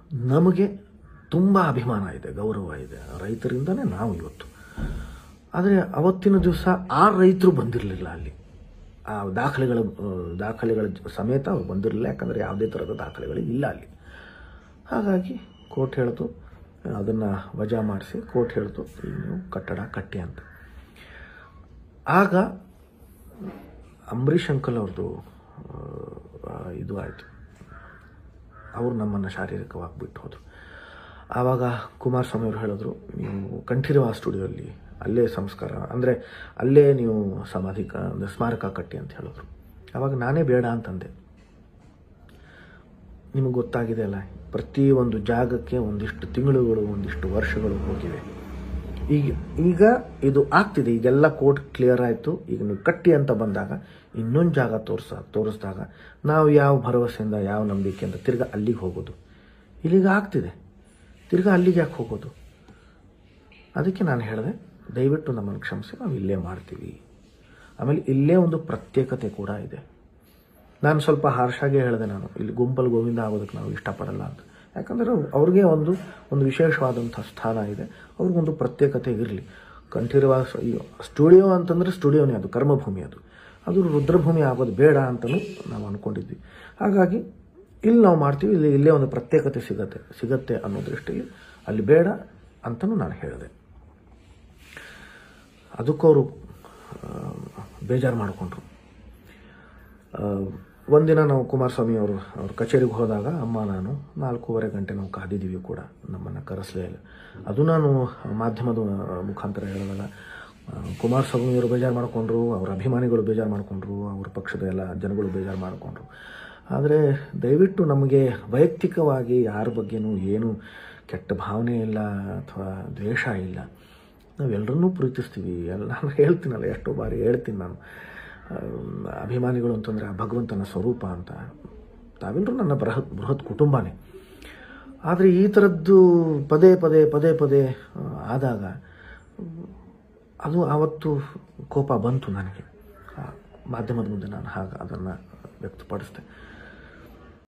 ನಮಗೆ ತುಂಬ ಅಭಿಮಾನ ಇದೆ ಗೌರವ ಇದೆ ರೈತರಿಂದನೇ ನಾವು ಇವತ್ತು ಆದರೆ ಅವತ್ತಿನ ದಿವಸ ಆ ರೈತರು ಬಂದಿರಲಿಲ್ಲ ಅಲ್ಲಿ ಆ ದಾಖಲೆಗಳ ಆ, ದಾಖಲೆಗಳ ಸಮೇತ ಅವ್ರು ಬಂದಿರಲಿಲ್ಲ ಯಾಕಂದರೆ ಯಾವುದೇ ಥರದ ದಾಖಲೆಗಳು ಇಲ್ಲ ಅಲ್ಲಿ ಹಾಗಾಗಿ ಕೋರ್ಟ್ ಹೇಳ್ತು ಅದನ್ನು ವಜಾ ಮಾಡಿಸಿ ಕೋರ್ಟ್ ಹೇಳ್ತು ಈಗ ನೀವು ಕಟ್ಟಡ ಕಟ್ಟಿ ಅಂತ ಆಗ ಅಂಬರೀಷ್ ಅಂಕಲ್ ಅವ್ರದ್ದು ಆ, ಇದು ಆಯಿತು ಅವರು ನಮ್ಮನ್ನು ಶಾರೀರಿಕವಾಗಿ ಬಿಟ್ಟು ಹೋದರು ಆವಾಗ ಕುಮಾರಸ್ವಾಮಿ ಅವರು ಹೇಳಿದ್ರು ನೀವು ಕಂಠೀರವ ಸ್ಟುಡಿಯೋಲ್ಲಿ ಅಲ್ಲೇ ಸಂಸ್ಕಾರ ಅಂದರೆ ಅಲ್ಲೇ ನೀವು ಸಮಾಧಿ ಕ- ಅಂದ್ರೆ ಸ್ಮಾರಕ ಕಟ್ಟಿ ಅಂತ ಹೇಳಿದ್ರು ಆವಾಗ ನಾನೇ ಬೇಡ ಅಂತಂದೆ ನಿಮಗೆ ಗೊತ್ತಾಗಿದೆ ಅಲ್ಲ ಪ್ರತಿ ಒಂದು ಜಾಗಕ್ಕೆ ಒಂದಿಷ್ಟು ತಿಂಗಳುಗಳು ಒಂದಿಷ್ಟು ವರ್ಷಗಳು ಹೋಗಿವೆ ಈಗ ಈಗ ಇದು ಆಗ್ತಿದೆ ಈಗೆಲ್ಲ ಕೋರ್ಟ್ ಕ್ಲಿಯರ್ ಆಯಿತು ಈಗ ನೀವು ಕಟ್ಟಿ ಅಂತ ಬಂದಾಗ ಇನ್ನೊಂದು ಜಾಗ ತೋರಿಸ ತೋರಿಸಿದಾಗ ನಾವು ಯಾವ ಭರವಸೆಯಿಂದ ಯಾವ ನಂಬಿಕೆಯಿಂದ ತಿರ್ಗಾ ಅಲ್ಲಿಗೆ ಹೋಗೋದು ಇಲ್ಲಿಗ ಆಗ್ತಿದೆ ತಿರ್ಗಾ ಅಲ್ಲಿಗೆ ಯಾಕೆ ಹೋಗೋದು ಅದಕ್ಕೆ ನಾನು ಹೇಳಿದೆ ದಯವಿಟ್ಟು ನಮ್ಮನ್ನು ಕ್ಷಮಿಸಿ ನಾವು ಇಲ್ಲೇ ಮಾಡ್ತೀವಿ ಆಮೇಲೆ ಇಲ್ಲೇ ಒಂದು ಪ್ರತ್ಯೇಕತೆ ಕೂಡ ಇದೆ ನಾನು ಸ್ವಲ್ಪ ಹಾರ್ಷಾಗೆ ಹೇಳಿದೆ ನಾನು ಇಲ್ಲಿ ಗುಂಪಲ್ಲಿ ಗೋವಿಂದ ಆಗೋದಕ್ಕೆ ನಾವು ಇಷ್ಟಪಡಲ್ಲ ಅಂತ ಯಾಕಂದರೆ ಅವ್ರಿಗೆ ಒಂದು ಒಂದು ವಿಶೇಷವಾದಂಥ ಸ್ಥಾನ ಇದೆ ಅವ್ರಿಗೊಂದು ಪ್ರತ್ಯೇಕತೆ ಇರಲಿ ಕಂಠೀರವ ಸ- ಈ ಸ್ಟುಡಿಯೋ ಅಂತಂದರೆ ಸ್ಟುಡಿಯೋನೇ ಅದು ಕರ್ಮಭೂಮಿ ಅದು ಅದು ರುದ್ರಭೂಮಿ ಆಗೋದು ಬೇಡ ಅಂತಲೂ ನಾವು ಅಂದ್ಕೊಂಡಿದ್ವಿ ಹಾಗಾಗಿ ಇಲ್ಲಿ ನಾವು ಮಾಡ್ತೀವಿ ಇಲ್ಲಿ ಇಲ್ಲೇ ಒಂದು ಪ್ರತ್ಯೇಕತೆ ಸಿಗತ್ತೆ ಸಿಗತ್ತೆ ಅನ್ನೋ ದೃಷ್ಟಿಯಲ್ಲಿ ಅಲ್ಲಿ ಬೇಡ ಅಂತಲೂ ನಾನು ಹೇಳಿದೆ ಅದಕ್ಕವರು ಬೇಜಾರು ಮಾಡಿಕೊಂಡ್ರು ಒಂದಿನ ನಾವು ಕುಮಾರಸ್ವಾಮಿ ಅವರು ಅವ್ರ ಕಚೇರಿಗೆ ಹೋದಾಗ ಅಮ್ಮ ನಾನು ನಾಲ್ಕೂವರೆ ಗಂಟೆ ನಾವು ಕಾದಿದ್ದೀವಿ ಕೂಡ ನಮ್ಮನ್ನು ಕರೆಸಲೇ ಇಲ್ಲ ಅದು ನಾನು ಮಾಧ್ಯಮದ ಮುಖಾಂತರ ಹೇಳಿದಾಗ ಆ, ಕುಮಾರಸ್ವಾಮಿಯವರು ಬೇಜಾರು ಮಾಡಿಕೊಂಡ್ರು ಅವರ ಅಭಿಮಾನಿಗಳು ಬೇಜಾರು ಮಾಡಿಕೊಂಡ್ರು ಅವ್ರ ಪಕ್ಷದ ಎಲ್ಲ ಜನಗಳು ಬೇಜಾರು ಮಾಡಿಕೊಂಡ್ರು ಆದರೆ ದಯವಿಟ್ಟು ನಮಗೆ ವೈಯಕ್ತಿಕವಾಗಿ ಯಾರ ಬಗ್ಗೆನೂ ಏನು ಕೆಟ್ಟ ಭಾವನೆ ಇಲ್ಲ ಅಥವಾ ದ್ವೇಷ ಇಲ್ಲ ನಾವೆಲ್ಲರನ್ನೂ ಪ್ರೀತಿಸ್ತೀವಿ ಎಲ್ಲ ನಾನು ಹೇಳ್ತೀನಲ್ಲ ಎಷ್ಟೋ ಬಾರಿ ಹೇಳ್ತೀನಿ ನಾನು ಆ, ಅಭಿಮಾನಿಗಳು ಅಂತಂದರೆ ಆ ಭಗವಂತನ ಸ್ವರೂಪ ಅಂತ ತಾವೆಲ್ಲರೂ ನನ್ನ ಬೃಹತ್ ಬೃಹತ್ ಕುಟುಂಬನೇ ಆದರೆ ಈ ಥರದ್ದು ಪದೇ ಪದೇ ಪದೇ ಪದೇ ಆ, ಆದಾಗ ಅದು ಆವತ್ತು ಕೋಪ ಬಂತು ನನಗೆ ಆ, ಮಾಧ್ಯಮದ ಮುಂದೆ ನಾನು ಹಾಗೆ ಅದನ್ನು ವ್ಯಕ್ತಪಡಿಸಿದೆ